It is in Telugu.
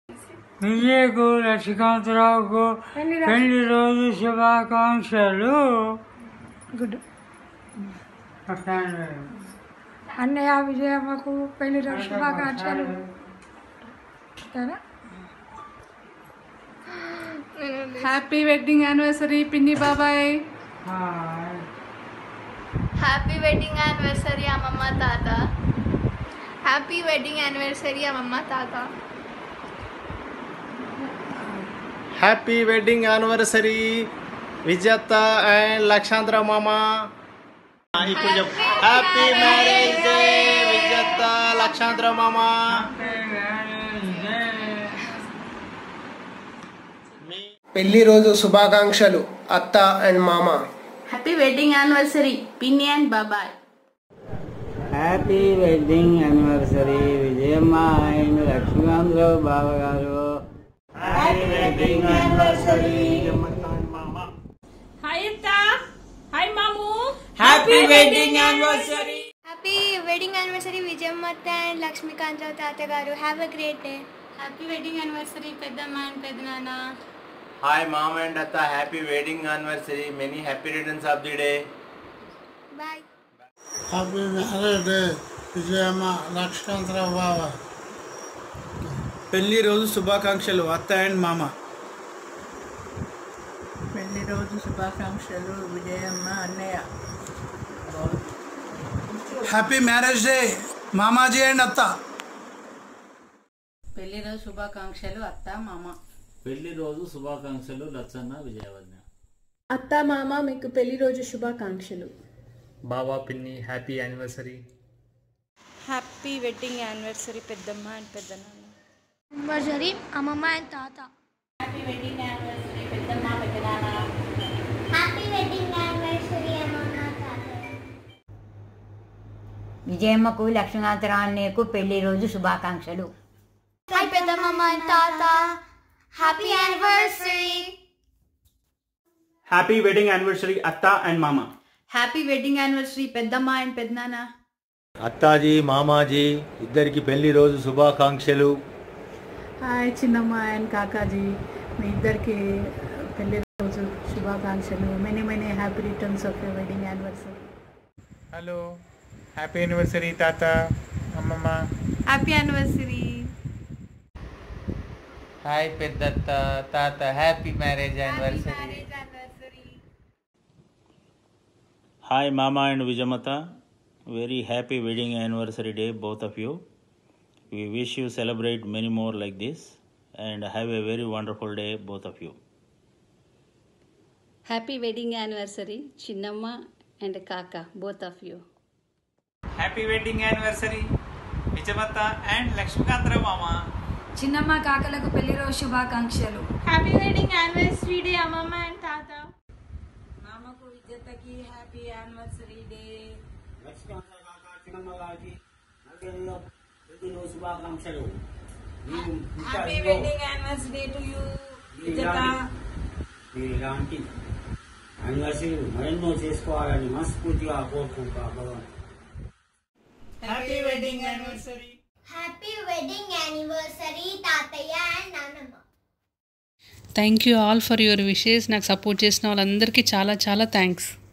విజయకు లక్ష్మీకాంతరావుకు పెళ్లి రోజు శుభాకాంక్షలు గుడ్ అన్నయ్య విజయమ్మకు పెళ్లి రోజు శుభాకాంక్షలు ఓకేనా? హ్యాపీ వెడ్డింగ్ యానివర్సరీ పిన్ని బాబాయ్ హాయ్. హ్యాపీ వెడ్డింగ్ యానివర్సరీ అమ్మమ్మ తాత హ్యాపీ వెడ్డింగ్ యానివర్సరీ అమ్మమ్మ తాత happy wedding anniversary Vijetha and లక్షాంధ్ర మామ ఇప్పుడు చెప్పు హ్యాపీ మ్యారేజ్ డే విజేత లక్షాంధ్ర మామ పెళ్లి రోజు శుభాకాంక్షలు అత్త అండ్ మామ హ్యాపీ వెడ్డింగ్ యానివర్సరీ పిన్ని అండ్ బాబాయ్ happy wedding anniversary Vijayamma and Lakshmikantharao బావ గారు హ్యాపీ వెడ్డింగ్ యానివర్సరీ హాయ్ అత్త హాయ్ మాము happy wedding anniversary happy wedding anniversary Vijayamma and Lakshmikantharao తాత గారు have a great day happy wedding anniversary పెద్దమ్మ అండ్ పెద్దనాన్న హాయ్ మామ అండ్ అత్త happy wedding anniversary many happy returns of the day bye happy marriage day Vijayamma Lakshmikantharao బావ పెళ్లి రోజు శుభాకాంక్షలు అత్త అండ్ మామ పెళ్లి రోజు శుభాకాంక్షలు విజయమ్మ అన్నయ్య హ్యాపీ మ్యారేజ్ డే మామాజీ అండ్ అత్త పెళ్లి రోజు శుభాకాంక్షలు అత్త మామ పెళ్లి రోజు శుభాకాంక్షలు లచ్చన్న విజయవన్య అత్త మామ మీకు పెళ్లి రోజు శుభాకాంక్షలు బావా పిన్ని happy anniversary happy wedding anniversary పెద్దమ్మ అండ్ పెద్దనాన్న యానివర్సరీ అమ్మమ్మ అండ్ తాత హ్యాపీ వెడ్డింగ్ యానివర్సరీ పెద్దమ్మ పెద్దనాన్న హ్యాపీ వెడ్డింగ్ యానివర్సరీ అమ్మమ్మ తాత విజయమ్మకు లక్ష్మీకాంతరావు అన్నయ్యకు పెళ్లి రోజు శుభాకాంక్షలు హాయ్ పెద్దమ్మ అండ్ తాత happy anniversary happy wedding anniversary అత్త అండ్ మామ హ్యాపీ వెడ్డింగ్ యానివర్సరీ పెద్దమ్మ అండ్ పెద్దనాన్న అత్తాజీ మామాజీ ఇద్దరికి పెళ్లి రోజు శుభాకాంక్షలు హాయ్ చిన్నమ్మ అండ్ కాకాజీ మీ ఇద్దరికి పెళ్లి రోజు శుభాకాంక్షలు many many happy returns of your wedding anniversary hello happy anniversary తాత అమ్మమ్మ హ్యాపీ యానివర్సరీ హాయ్ పెద్దత్త తాత happy marriage anniversary Hi, Mama and Vijamata. Very happy wedding anniversary day, both of you. We wish you celebrate many more like this and have a very wonderful day, both of you. Happy wedding anniversary చిన్నమ్మ అండ్ కాక both of you happy wedding anniversary విజయమత్త అండ్ లక్ష్మీకాంతరావు మామ చిన్నమ్మ కాకలకు పెళ్లి రోజు శుభాకాంక్షలు హ్యాపీ వెడ్డింగ్ యానివర్సరీ డే అమ్మమ్మ అండ్ తాత మామకు విద్యతకి హ్యాపీ యానివర్సరీ డే శుభాకాంక్షలు happy wedding anniversary to you Vidyatha ఇలాంటి యానివర్సరీ మరెన్నో చేసుకోవాలని మనస్ఫూర్తిగా కోరుకుంటా happy wedding anniversary happy wedding anniversary తాతయ్య అండ్ నాన్నమ్మ thank you all for your wishes నాకు సపోర్ట్ చేసిన వాళ్ళందరికీ చాలా చాలా థ్యాంక్స్